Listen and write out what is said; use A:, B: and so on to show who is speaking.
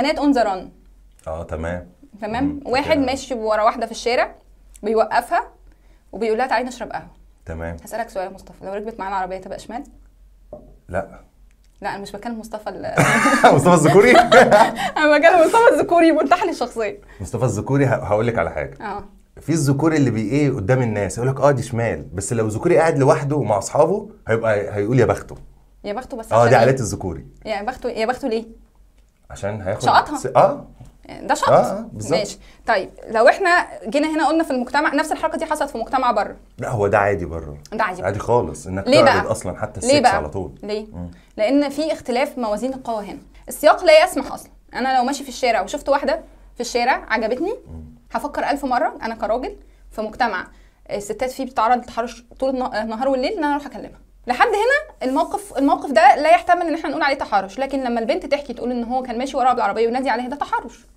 A: خناقه اون ذا ران
B: اه تمام
A: تمام
B: مم،
A: واحد
B: كده.
A: ماشي ورا واحده في الشارع بيوقفها وبيقول لها تعالي نشرب قهوه
B: تمام
A: هسالك سؤال يا مصطفى لو ركبت معانا العربيه تبقى شمال
B: لا
A: لا انا مش بكلم مصطفى ال-
B: مصطفى الذكوري
A: انا بكلم مصطفى الذكوري منتحل الشخصيه
B: مصطفى الذكوري هقول لك على حاجه
A: اه
B: في الذكوري اللي بي ايه قدام الناس يقول لك اه دي شمال بس لو ذكوري قاعد لوحده مع اصحابه هيبقى هيقول يا بخته
A: يا بخته بس
B: اه
A: عشان
B: دي
A: إيه؟
B: عائلات الذكوري
A: يا بخته يا بخته ليه؟
B: عشان هياخد
A: شقطها.
B: س- اه
A: ده شط
B: آه، آه، بالظبط.
A: ماشي طيب لو احنا جينا هنا قلنا في المجتمع نفس الحركه دي حصلت في مجتمع بره
B: لا هو ده عادي بره
A: ده عادي
B: عادي خالص انك
A: ليه
B: تعرض
A: بقى؟
B: اصلا حتى
A: ليه
B: السكس
A: بقى؟
B: على طول
A: ليه؟
B: مم.
A: لان في اختلاف موازين القوى هنا السياق لا يسمح اصلا انا لو ماشي في الشارع وشفت واحده في الشارع عجبتني هفكر ألف مره انا كراجل في مجتمع الستات فيه بتتعرض للتحرش طول النا- النهار والليل ان انا اروح اكلمها لحد هنا الموقف الموقف ده لا يحتمل ان احنا نقول عليه تحرش لكن لما البنت تحكي تقول ان هو كان ماشي وراها بالعربيه وينادي عليها ده تحرش